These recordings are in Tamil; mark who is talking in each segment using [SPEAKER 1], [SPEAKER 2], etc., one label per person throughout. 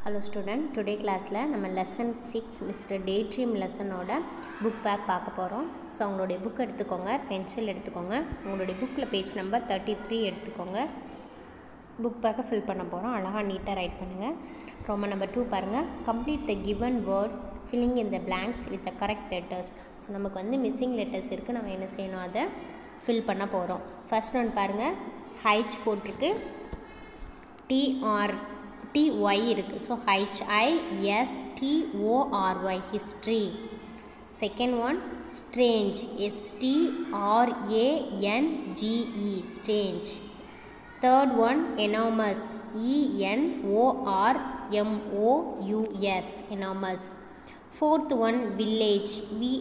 [SPEAKER 1] ஹலோ ஸ்டூடெண்ட் டுடே கிளாஸில் நம்ம lesson six mister day dream லெசனோட புக் பேக் பார்க்க போகிறோம் ஸோ உங்களுடைய புக் எடுத்துக்கோங்க பென்சில் எடுத்துக்கோங்க உங்களுடைய புக்கில் பேஜ் நம்பர் தேர்ட்டி த்ரீ எடுத்துக்கோங்க புக் பேக்கை ஃபில் பண்ண போகிறோம் அழகாக நீட்டாக ரைட் பண்ணுங்கள் ரோமன் நம்பர் டூ பாருங்கள் complete the given words filling in the blanks with the correct letters so நமக்கு வந்து மிஸ்ஸிங் லெட்டர்ஸ் இருக்குது நம்ம என்ன செய்யணும் அதை ஃபில் பண்ண போகிறோம் ஃபர்ஸ்ட் ஒன் பாருங்கள் ஹைச் போட்டிருக்கு டிஆர் டிஒய் இருக்குது so ஹைச்ஐஎஸ்டிஓஆர்ஒய் history second one strange எஸ்டிஆர்ஏஎன்ஜிஇ strange third one enormous இஎன்ஓஆர்எம்ஓயூஎஸ் enormous fourth one village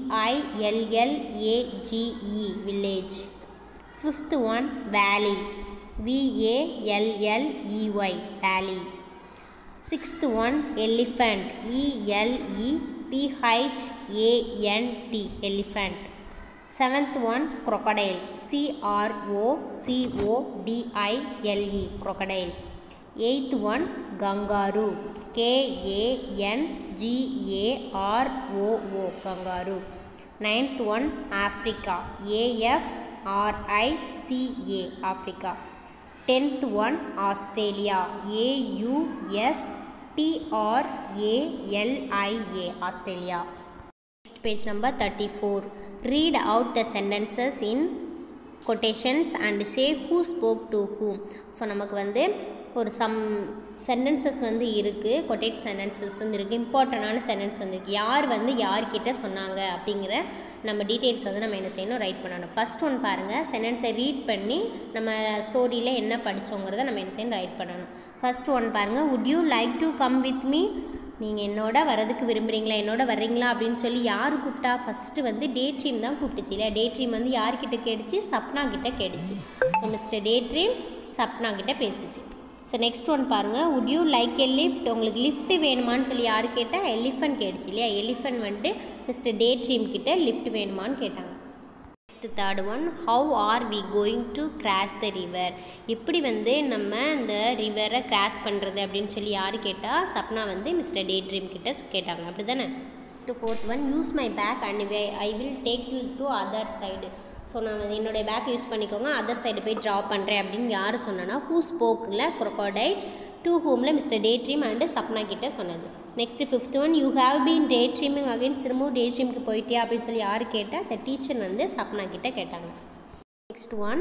[SPEAKER 1] விஐஎல்எல்ஏஜிஇ village fifth one வேலி விஏஎல்எல்இஒய் வேலி sixth one elephant இஎல்இபிஹெச்ஏஎன்டி elephant seventh one crocodile சிஆர்ஓசிஓடிஐஎல்இ crocodile eighth one kangaroo கேஏஎன்ஜிஏஆர்ஓஓ kangaroo ninth one Africa ஏஎஃப்ஆர்ஐசிஏ Africa tenth one Australia ஏயுஎஸ் டிஆர்ஏஎல்ஐஏ Australia next page number 34 read out the sentences in quotations and say who spoke to whom so நமக்கு வந்து ஒரு சம் சென்டென்சஸ் வந்து இருக்குது கொட்டேட் சென்டென்சஸ் வந்து இருக்குது இம்பார்ட்டண்டான சென்டென்ஸ் வந்து இருக்குது யார் வந்து யார்கிட்ட சொன்னாங்க அப்படிங்கிற நம்ம டீட்டெயில்ஸ் வந்து நம்ம என்ன செய்யணும் ரைட் பண்ணணும் ஃபர்ஸ்ட் ஒன் பாருங்கள் சென்டென்ஸை ரீட் பண்ணி நம்ம ஸ்டோரியில் என்ன படித்தோங்கிறத நம்ம என்ன செய்யணும் ரைட் பண்ணணும் ஃபர்ஸ்ட் ஒன் பாருங்கள் would you like to come with me நீங்கள் என்னோட வரதுக்கு விரும்புகிறீங்களா என்னோட வர்றீங்களா அப்படின்னு சொல்லி யார் கூப்பிட்டா ஃபஸ்ட்டு வந்து டே ட்ரீம் தான் கூப்பிட்டுச்சு இல்லையா டே ட்ரீம் வந்து யார்கிட்ட கேட்டுச்சு சப்னா கிட்ட கேட்டுச்சு so mister day dream Sapna கிட்ட பேசுச்சு ஸோ நெக்ஸ்ட் ஒன் பாருங்கள் would you like a lift உங்களுக்கு லிஃப்ட் வேணுமான்னு சொல்லி யார் கேட்டால் எலிஃபண்ட் கேட்டுச்சு இல்லையா எலிஃபண்ட் வந்துட்டு மிஸ்டர் டே ட்ரீம் கிட்ட லிஃப்ட் வேணுமான்னு கேட்டாங்க next third one how are we going to cross the river எப்படி வந்து நம்ம இந்த ரிவரை கிராஸ் பண்ணுறது அப்படின்னு சொல்லி யார் கேட்டால் சப்னா வந்து மிஸ்டர் டே ட்ரீம் கிட்ட கேட்டாங்க அப்படி தானே fourth one use my back and way I will take you to other side so நான் வந்து என்னுடைய பேக் யூஸ் பண்ணிக்கோங்க அதர் சைடு போய் ட்ரா பண்ணுறேன் அப்படின்னு யார் சொன்னேன்னா ஹூ ஸ்போக்கில் crocodile டூ ஹோமில் mister day dream and Sapna கிட்ட சொன்னது next fifth one you have been day dreaming again திரும்பவும் டே ட்ரீமுக்கு போயிட்டியா அப்படின்னு சொல்லி யார் கேட்டால் த டீச்சர் வந்து சப்னா கிட்ட கேட்டாங்க next one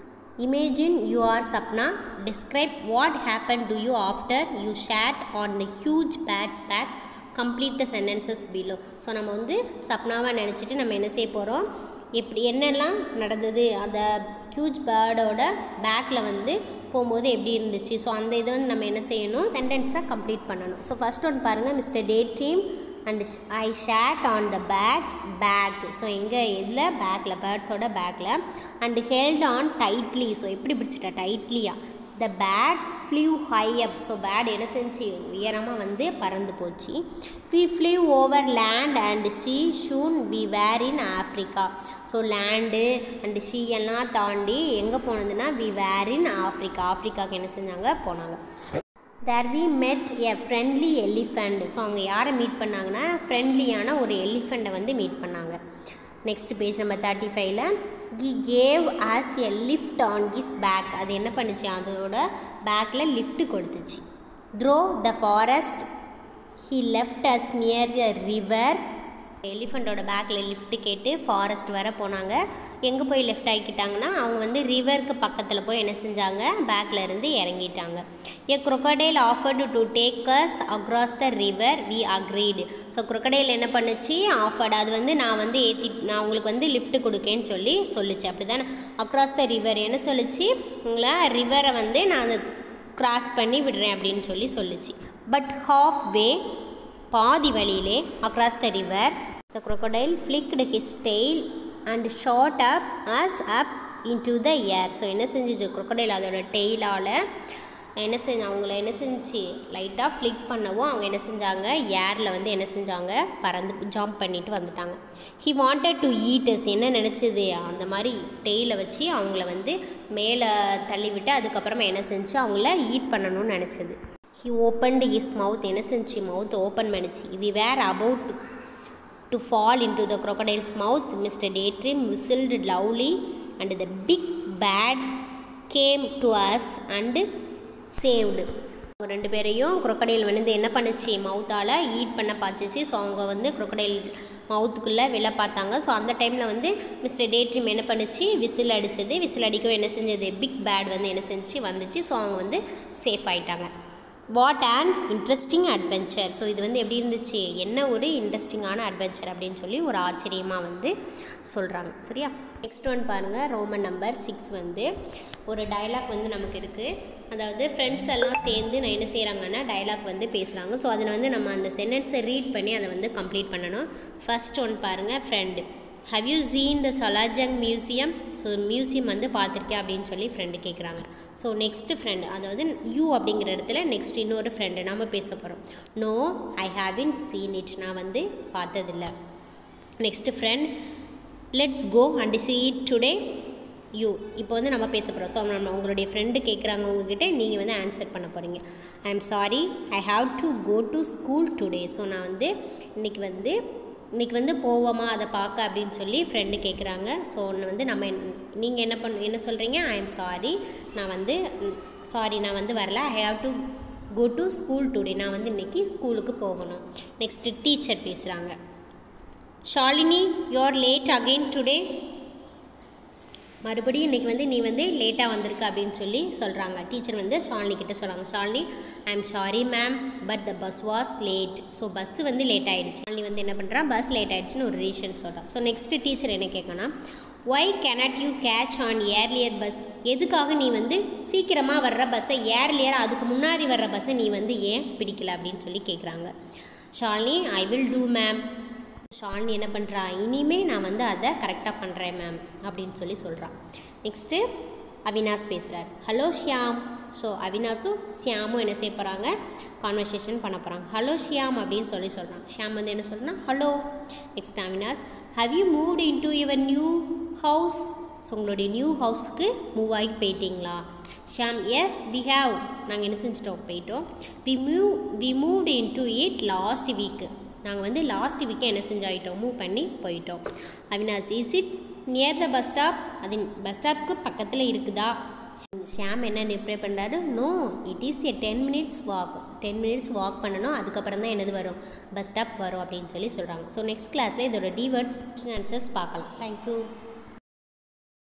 [SPEAKER 1] imagine you are Sapna describe what happen to you after you shed on the huge bat's back complete the sentences below so நம்ம வந்து சப்னாவாக நினச்சிட்டு நம்ம என்ன செய்ய போகிறோம் எப்படி என்னெல்லாம் நடந்தது அந்த ஹியூஜ் பேர்டோட பேக்கில் வந்து போகும்போது எப்படி இருந்துச்சு ஸோ அந்த இதை வந்து நம்ம என்ன செய்யணும் சென்டென்ஸை கம்ப்ளீட் பண்ணணும் ஸோ ஃபஸ்ட் ஒன் பாருங்கள் mister day dream and I shed on the bat's back so எங்கே இதில் பேக்கில் பேர்ட்ஸோட பேக்கில் and held on tightly so எப்படி பிடிச்சிட்டா டைட்லியா the bat flew high up so bat என்ன செஞ்சு உயரமாக வந்து பறந்து போச்சு we flew over land and she soon we were in Africa so land and she எல்லாம் தாண்டி எங்கே போனதுன்னா வி வேர் இன் ஆஃப்ரிக்கா ஆஃப்ரிக்காவுக்கு என்ன செஞ்சாங்க போனாங்க தேர் வி மெட் எ ஃப்ரெண்ட்லி எலிஃபண்ட் ஸோ அவங்க யாரை மீட் பண்ணாங்கன்னா ஃப்ரெண்ட்லியான ஒரு எலிஃபெண்ட்டை வந்து மீட் பண்ணாங்க நெக்ஸ்ட் பேஜ் நம்பர் தேர்ட்டி ஃபைவ்ல he gave us a lift on his back அது என்ன பண்ணுச்சு அதோட பேக்கில் லிஃப்ட் கொடுத்துச்சு through the forest he left us near the river எலிஃபண்ட்டோட பேக்கில் லிஃப்ட் கேட்டு ஃபாரஸ்ட் வர போனாங்க எங்கே போய் லெஃப்ட் ஆகிக்கிட்டாங்கன்னா அவங்க வந்து ரிவருக்கு பக்கத்தில் போய் என்ன செஞ்சாங்க பேக்கில் இருந்து இறங்கிட்டாங்க a crocodile offered to take us across the river we agreed so crocodile என்ன பண்ணுச்சு ஆஃபர்டு அது வந்து நான் வந்து ஏற்றி நான் உங்களுக்கு வந்து லிஃப்ட் கொடுக்கேன்னு சொல்லி சொல்லிச்சு அப்படி தானே அக்ராஸ் த ரிவர் என்ன சொல்லிச்சு உங்களை ரிவரை வந்து நான் கிராஸ் பண்ணி விடுறேன் அப்படின்னு சொல்லி சொல்லிச்சு பட் ஹாஃப் வே பாதி வழியிலே across the river the crocodile flicked his tail and shot up us up into the air so என்ன செஞ்சிச்சு crocodile அதோட டெய்லால் என்ன செஞ்ச அவங்கள என்ன செஞ்சு லைட்டாக ஃப்ளிக் பண்ணவும் அவங்க என்ன செஞ்சாங்க ஏரில் வந்து என்ன செஞ்சாங்க பறந்து ஜம்ப் பண்ணிட்டு வந்துட்டாங்க ஹி வாண்டட் டு ஈட்டஸ் என்ன நினச்சது அந்த மாதிரி டெய்லை வச்சு அவங்கள வந்து மேலே தள்ளி விட்டு அதுக்கப்புறமா என்ன செஞ்சு அவங்கள ஈட் பண்ணணும்னு நினச்சது ஹி ஓப்பன்டு ஹிஸ் மவுத் என்ன செஞ்சு மவுத் ஓப்பன் பண்ணிச்சு we were about to fall into the crocodile's mouth mister daydream whistled lovely and the big bat came to us and saved ரெண்டு பேரையும் crocodile வந்து என்ன பண்ணுச்சு மவுத்தால் ஈட் பண்ண பார்த்துச்சு ஸோ அவங்க வந்து crocodile மவுத்துக்குள்ளே வெளில பார்த்தாங்க ஸோ அந்த டைமில் வந்து மிஸ்டர் டேட்ரிம் என்ன பண்ணுச்சு விசில் அடித்தது விசில் அடிக்கவும் என்ன செஞ்சது பிக் பேட் வந்து என்ன செஞ்சு வந்துச்சு ஸோ அவங்க வந்து சேஃப் ஆயிட்டாங்க what and interesting adventure so இது வந்து எப்படி இருந்துச்சு என்ன ஒரு இன்ட்ரெஸ்டிங்கான அட்வென்ச்சர் அப்படின்னு சொல்லி ஒரு ஆச்சரியமாக வந்து சொல்கிறாங்க சரியா நெக்ஸ்ட் ஒன் பாருங்கள் ரோமன் நம்பர் சிக்ஸ் வந்து ஒரு டயலாக் வந்து நமக்கு இருக்குது அதாவது ஃப்ரெண்ட்ஸ் எல்லாம் சேர்ந்து நான் என்ன செய்கிறாங்கன்னா டயலாக் வந்து பேசுகிறாங்க ஸோ அதில் வந்து நம்ம அந்த சென்டென்ஸை ரீட் பண்ணி அதை வந்து கம்ப்ளீட் பண்ணணும் ஃபர்ஸ்ட் ஒன் பாருங்கள் friend have you seen the Salar Jung museum so museum வந்து பார்த்துருக்கேன் அப்படின்னு சொல்லி ஃப்ரெண்டு கேட்குறாங்க ஸோ நெக்ஸ்ட்டு ஃப்ரெண்டு அதாவது யூ அப்படிங்கிற இடத்துல நெக்ஸ்ட் இன்னொரு ஃப்ரெண்டு நம்ம பேச போகிறோம் no I haven't seen it நான் வந்து பார்த்ததில்ல next friend let's go and see it today you இப்போ வந்து நம்ம பேச போகிறோம் ஸோ நம்ம உங்களுடைய ஃப்ரெண்டு கேட்குறாங்க உங்ககிட்ட நீங்கள் வந்து ஆன்சர் பண்ண போகிறீங்க I am sorry I have to go to school today so நான் வந்து இன்றைக்கி வந்து இன்றைக்கி வந்து போவோமா அதை பார்க்க அப்படின்னு சொல்லி ஃப்ரெண்டு கேட்குறாங்க ஸோ வந்து நம்ம நீங்கள் என்ன பண்ண என்ன சொல்கிறீங்க ஐ எம் சாரி நான் வந்து சாரி நான் வந்து வரல I have to go to school today நான் வந்து இன்றைக்கி ஸ்கூலுக்கு போகணும் நெக்ஸ்ட்டு டீச்சர் பேசுகிறாங்க Shalini you're late again today மறுபடியும் இன்றைக்கி வந்து நீ வந்து லேட்டாக வந்திருக்க அப்படின்னு சொல்லி சொல்கிறாங்க டீச்சர் வந்து ஷாலினி கிட்ட சொல்கிறாங்க Shalini I am sorry ma'am but the bus was late so bus வந்து லேட் ஆகிடுச்சு ஷாலினி வந்து என்ன பண்ணுறா பஸ் லேட் ஆகிடுச்சுன்னு ஒரு ரீசன் சொல்கிறான் ஸோ நெக்ஸ்ட்டு டீச்சர் என்ன கேட்கணும் why cannot you catch on earlier bus எதுக்காக நீ வந்து சீக்கிரமாக வர்ற பஸ்ஸை ஏர்லியர் அதுக்கு முன்னாடி வர்ற பஸ்ஸை நீ வந்து ஏன் பிடிக்கல அப்படின்னு சொல்லி கேட்குறாங்க Shalini I will do ma'am Shalini என்ன பண்ணுறா இனிமே நான் வந்து அதை கரெக்டாக பண்ணுறேன் மேம் அப்படின்னு சொல்லி சொல்கிறான் நெக்ஸ்ட்டு அவினாஷ் பேசுகிறார் ஹலோ ஷியாம் ஸோ அவினாஷும் ஷியாமும் என்ன செய்ய போகிறாங்க கான்வர்சேஷன் பண்ண போகிறாங்க ஹலோ ஷியாம் அப்படின்னு சொல்லி சொல்கிறான் ஷியாம் வந்து என்ன சொல்கிறா hello next Avinash how you moved in to your new house so உங்களுடைய நியூ ஹவுஸ்க்கு மூவ் ஆகி போயிட்டீங்களா ஷாம் எஸ் வி ஹாவ் நாங்கள் என்ன செஞ்சிட்டோம் போயிட்டோம் we move we moved in to it last week நாங்கள் வந்து லாஸ்ட் வீக்கே என்ன செஞ்சாயிட்டோம் மூவ் பண்ணி போயிட்டோம் Avinash is it near the bus stop அது பஸ் ஸ்டாப்க்கு பக்கத்தில் இருக்குதா ஷாம் என்ன ரிப்ளை பண்ணுறாரு no it is a ten minutes walk ten minutes walk பண்ணணும் அதுக்கப்புறம் தான் என்னது வரும் பஸ் ஸ்டாப் வரும் அப்படின்னு சொல்லி சொல்கிறாங்க ஸோ நெக்ஸ்ட் கிளாஸில் இதோட டிவர்ட்ஸ் ஆன்சர்ஸ் பார்க்கலாம் தேங்க்யூ